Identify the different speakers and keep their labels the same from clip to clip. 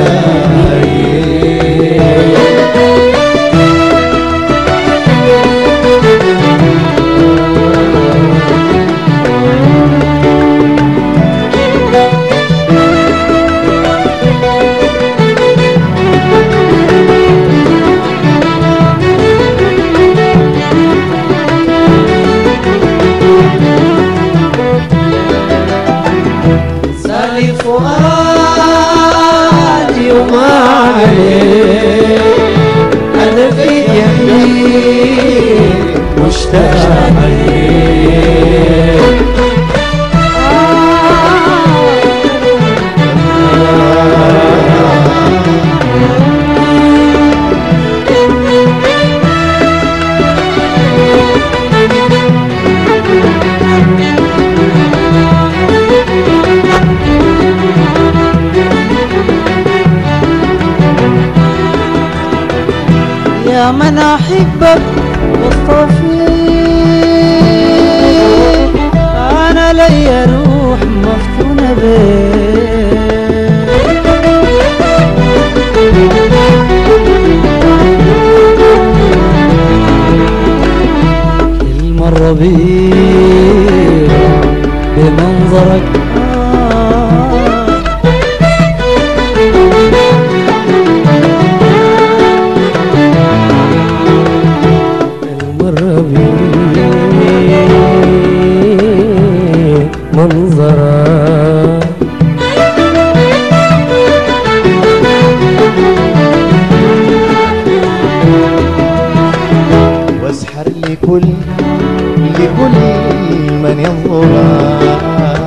Speaker 1: سالي فؤادي وما عليه أنا في يمين مشتاق عليه
Speaker 2: يا من أحبك والطفيل أنا لي روح مفتونة بك كل مرة بيك بمنظرك آه المرة بيك منظرك
Speaker 1: واسحر لكل لكل من ينظر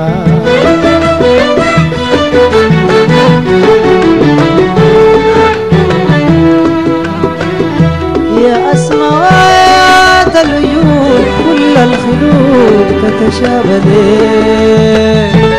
Speaker 2: يا أسماوات العيون كل الخلود تتشابه لك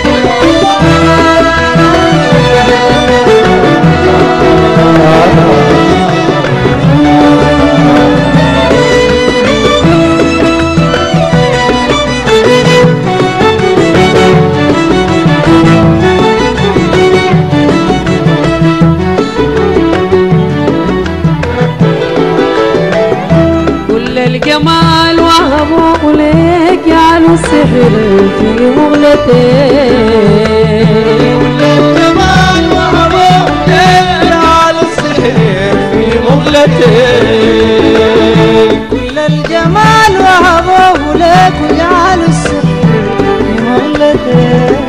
Speaker 2: كل الجمال وهبوه لك جعلوا السحر في مغلتين
Speaker 1: الجمال وعبوه على السحر في مغلتين
Speaker 2: كل الجمال وهبوه لك وجعلوا السحر في مغلتين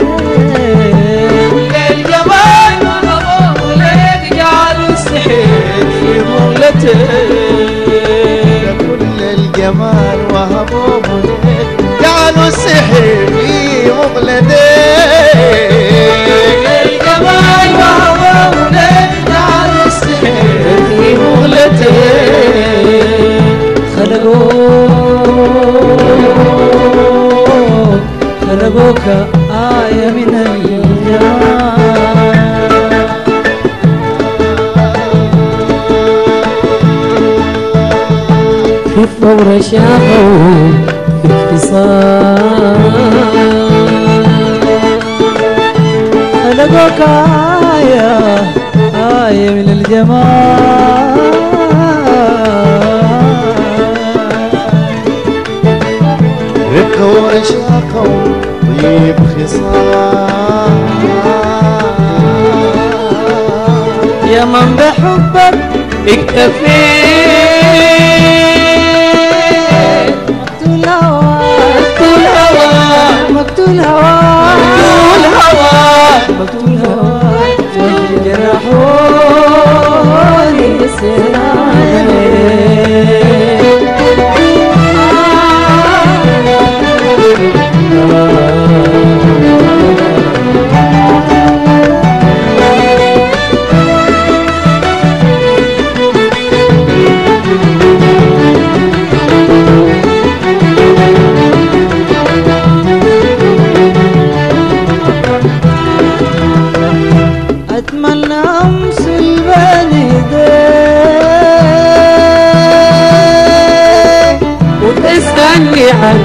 Speaker 1: الجمال وعبوه لك جعلوا السحر في مغلتين كل الجمال وهبوه لك جعلوا السحر في مغلتين الجمال وهبوه لك جعلوا السحر في مغلتين
Speaker 2: خلقوك خلقوك آية من الجمال في الثورة شافوا اتصال خلقوك آية آية من الجمال
Speaker 1: رقوا واشاقوا طيب خصال
Speaker 2: يا من بحبك اكتفيت مقتول هواك مقتول هواك مقتول هواك مقتول هواك جرحوني أتمنى أمثل بين يديك وتسألني عن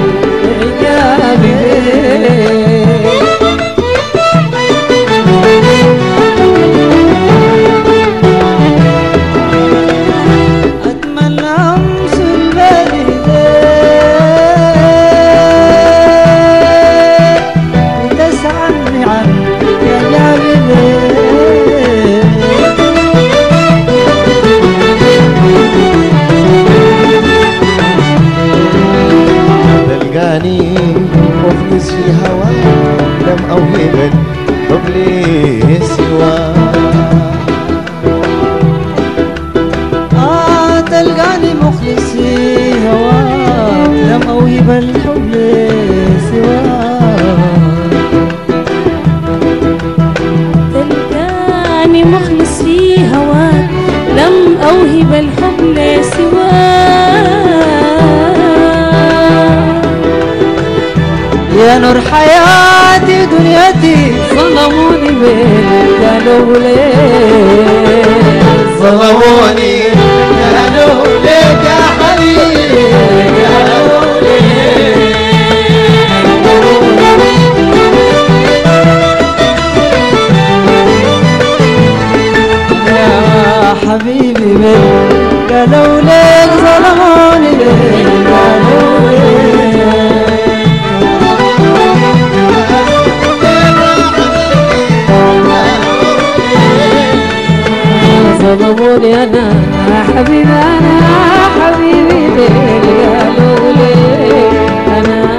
Speaker 2: إعجابي
Speaker 3: أخلص في هواك لم أوهب الحب لسواك
Speaker 2: يا نور حياتي دنيتي ظلموني بين قالوا ليه
Speaker 1: ظلموني قالوا ليك يا حبيبي قالوا ليك
Speaker 2: يا حبيبي بين قالوا ليك ظلموني بين قالوا ليه ظلموني انا حبيبي انا حبيبي ليه قالوا ليه انا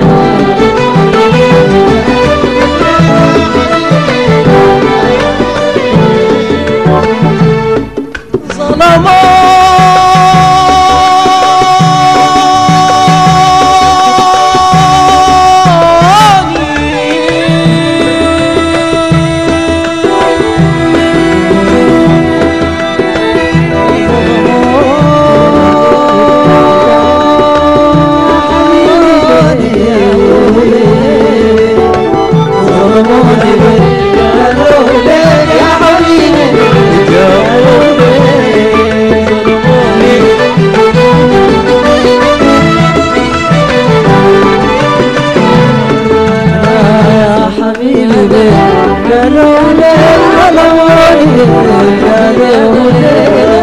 Speaker 2: يا حبيبي قالوا لي ظلموني قالوا لي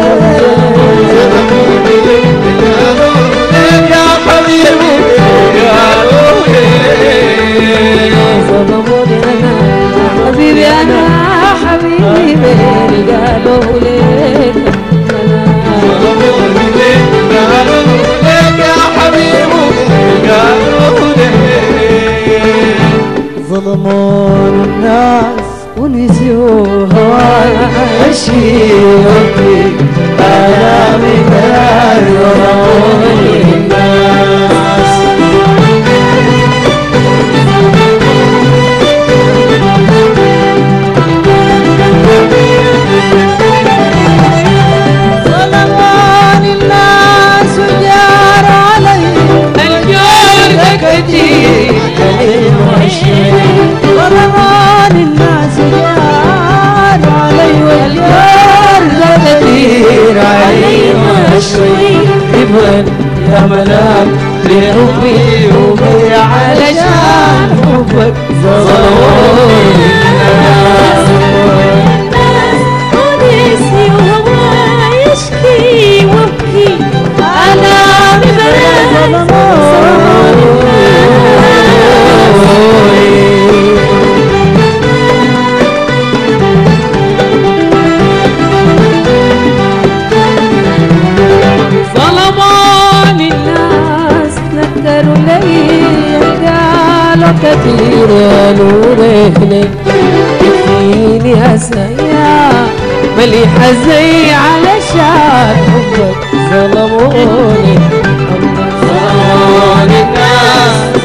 Speaker 1: يا حبيبي قالوا ليك
Speaker 2: ظلموني انا حبيبي انا حبيبي قالوا لي
Speaker 1: ظلموني قالوا ليك يا حبيبي قالوا ليك
Speaker 2: ظلمون الناس ونسيوا هواي اشيوكي انا من ظلموني الناس ظلموني الناس وجار علي الجار كتير ظلموني الناس وجار علي والجار كتير علي مشوي ابن يا ملاك لحبي وبي علشان حبك ظلموني الناس
Speaker 3: ونسي وهواي يشكي وابكي أنا ببرد
Speaker 2: ظلموني الناس نكروا لي قالوا كثير قالوا رهني فيني هسيا مليحة زي علشان حبك ظلموني ظلموني الناس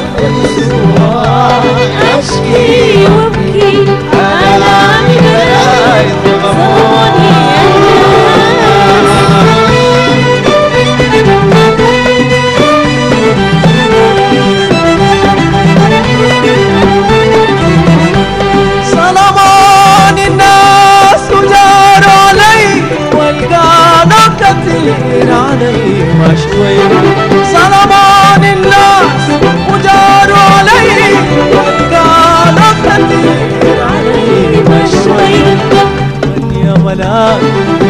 Speaker 3: أشكي وابكي أنا ببرد ظلموني
Speaker 2: ظلموني الناس وجاروا علي والقالوا كثير علي مشوي ظلموني الناس وجاروا علي والقالوا كثير علي مشوي يا ملاك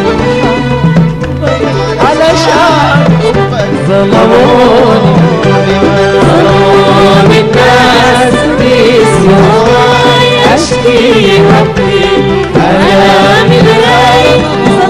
Speaker 2: علشان ظلموني ظلموني الناس بيسمعوا أشكي ربي أنا من غير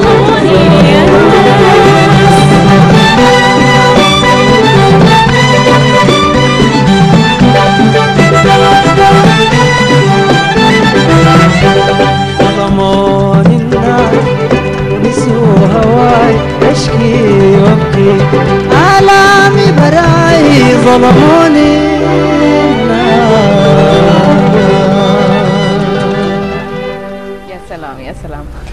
Speaker 2: ظلموني الناس ونسوا هواي أشكي وأبكي آلامي براي ظلموني الناس
Speaker 4: يا سلام يا سلام